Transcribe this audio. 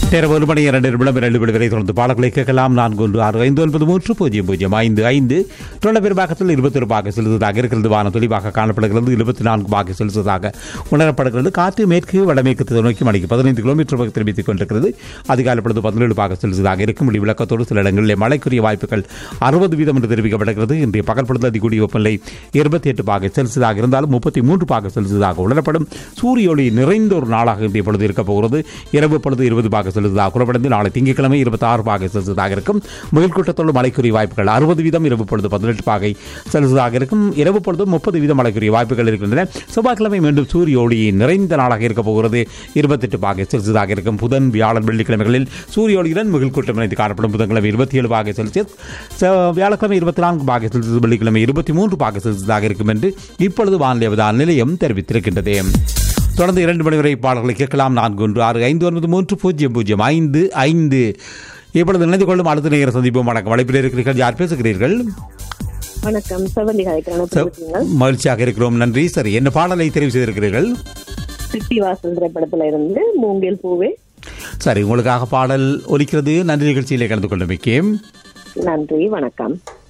நேரம் ஒரு மணி இரண்டு நிமிடம் இரண்டு மணி வரை தொடர்ந்து பாடல்களை கேட்கலாம் நான்கு ஒன்று ஆறு ஐந்து ஒன்பது மூன்று பூஜ்ஜியம் பூஜ்ஜியம் ஐந்து ஐந்து தொழில் பெரும்பாக்கத்தில் இருபத்தி ஒரு பாக செலுத்ததாக இருக்கிறது வானம் தெளிவாக காணப்படுகிறது இருபத்தி நான்கு பாக செலுத்ததாக உணரப்படுகிறது காற்று மேற்கு வடமேற்கு திசை நோக்கி மணிக்கு பதினைந்து கிலோமீட்டர் வேகத்தில் தெரிவித்துக் கொண்டிருக்கிறது அதிகாலை பொழுது பதினேழு பாக செலுத்ததாக இருக்கும் இப்படி விளக்கத்தோடு சில இடங்களில் மழைக்குரிய வாய்ப்புகள் அறுபது வீதம் என்று தெரிவிக்கப்படுகிறது இன்றைய பகல் பொழுது அதிகூடிய வெப்பநிலை இருபத்தி எட்டு பாக செல்சியஸாக இருந்தாலும் முப்பத்தி மூன்று பாக செல்சியஸாக உணரப்படும் சூரிய ஒளி நிறைந்த ஒரு நாளாக இன்றைய பொழுது இருக்க போகிறது இரவு பொழுது இருபது பாக செலுத்ததாக குறைபடைந்து நாளை திங்கட்கிழமை இருபத்தி ஆறு பாகை செலுத்ததாக இருக்கும் முயல்கூட்டத்தோடு மழைக்குரிய வாய்ப்புகள் அறுபது வீதம் இரவு பொழுது பதினெட்டு பாகை செலுத்ததாக இருக்கும் இரவு பொழுது முப்பது வீதம் மழைக்குரிய வாய்ப்புகள் இருக்கின்றன செவ்வாய்க்கிழமை மீண்டும் சூரிய ஒளி நிறைந்த நாளாக இருக்க போகிறது இருபத்தெட்டு பாகை செலுத்ததாக இருக்கும் புதன் வியாழன் வெள்ளிக்கிழமைகளில் சூரிய ஒளியுடன் முகில்கூட்டம் இணைந்து காணப்படும் புதன்கிழமை இருபத்தி ஏழு பாகை செல்சியஸ் செ- வியாழக்கிழமை இருபத்தி நான்கு பாகை செல்சியஸ் வெள்ளிக்கிழமை இருபத்தி மூன்று பாகை செல்சியஸாக இருக்கும் என்று இப்பொழுது வானிலை அவதான நிலையம் தெரிவித்திருக்கின்றது தொடர்ந்து இரண்டு மணி வரை பாடல்களை கேட்கலாம் நான்கு ஒன்று ஆறு ஐந்து ஒன்பது மூன்று பூஜ்ஜியம் பூஜ்ஜியம் ஐந்து ஐந்து இப்பொழுது நினைந்து கொள்ளும் அடுத்த நேர சந்திப்போம் வணக்கம் வலைப்பில் இருக்கிறீர்கள் யார் பேசுகிறீர்கள் வணக்கம் செவந்தி காய்க்கிறேன் எப்படி இருக்கீங்க மகிழ்ச்சியாக இருக்கிறோம் நன்றி சரி என்ன பாடலை தெரிவு செய்திருக்கிறீர்கள் சிட்டி வாசல் திரைப்படத்துல இருந்து மூங்கில் பூவே சரி உங்களுக்காக பாடல் ஒலிக்கிறது நன்றி நிகழ்ச்சியிலே கலந்து கொண்டு மிக்கேன் நன்றி வணக்கம்